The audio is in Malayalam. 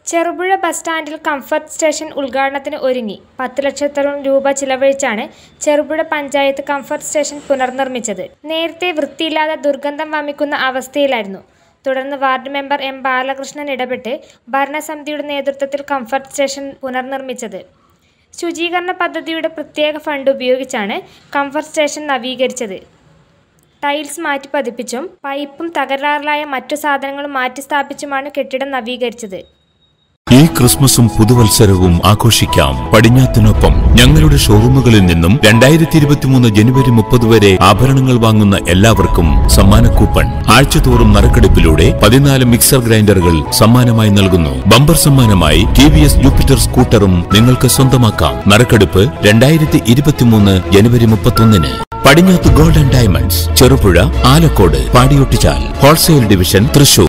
ചെറുപുഴ ബസ് സ്റ്റാൻഡിൽ കംഫർട്ട് സ്റ്റേഷൻ ഉദ്ഘാടനത്തിന് ഒരുങ്ങി പത്ത് ലക്ഷത്തോളം രൂപ ചിലവഴിച്ചാണ് ചെറുപുഴ പഞ്ചായത്ത് കംഫർട്ട് സ്റ്റേഷൻ പുനർനിർമ്മിച്ചത് നേരത്തെ വൃത്തിയില്ലാതെ ദുർഗന്ധം വമിക്കുന്ന അവസ്ഥയിലായിരുന്നു തുടർന്ന് വാർഡ് മെമ്പർ എം ബാലകൃഷ്ണൻ ഇടപെട്ട് ഭരണസമിതിയുടെ നേതൃത്വത്തിൽ കംഫർട്ട് സ്റ്റേഷൻ പുനർനിർമ്മിച്ചത് ശുചീകരണ പദ്ധതിയുടെ പ്രത്യേക ഫണ്ട് ഉപയോഗിച്ചാണ് കംഫർട്ട് സ്റ്റേഷൻ നവീകരിച്ചത് ടൈൽസ് മാറ്റി പതിപ്പിച്ചും പൈപ്പും തകരാറിലായ മറ്റു സാധനങ്ങളും മാറ്റി സ്ഥാപിച്ചുമാണ് കെട്ടിടം നവീകരിച്ചത് ഈ ക്രിസ്മസും പുതുവത്സരവും ആഘോഷിക്കാം പടിഞ്ഞാത്തിനൊപ്പം ഞങ്ങളുടെ ഷോറൂമുകളിൽ നിന്നും രണ്ടായിരത്തി ഇരുപത്തിമൂന്ന് ജനുവരി മുപ്പത് വരെ ആഭരണങ്ങൾ വാങ്ങുന്ന എല്ലാവർക്കും സമ്മാന കൂപ്പൺ ആഴ്ചതോറും നറുക്കെടുപ്പിലൂടെ പതിനാല് മിക്സർ ഗ്രൈൻഡറുകൾ സമ്മാനമായി നൽകുന്നു ബമ്പർ സമ്മാനമായി ടി വി എസ് ജൂപ്പിറ്റർ സ്കൂട്ടറും നിങ്ങൾക്ക് സ്വന്തമാക്കാം നറുക്കെടുപ്പ് രണ്ടായിരത്തി ഇരുപത്തിമൂന്ന് ജനുവരി മുപ്പത്തൊന്നിന് പടിഞ്ഞാത്ത് ഗോൾഡൻ ഡയമണ്ട്സ് ചെറുപുഴ ആലക്കോട് പാടിയൊട്ടിച്ചാൽ ഹോൾസെയിൽ ഡിവിഷൻ തൃശൂർ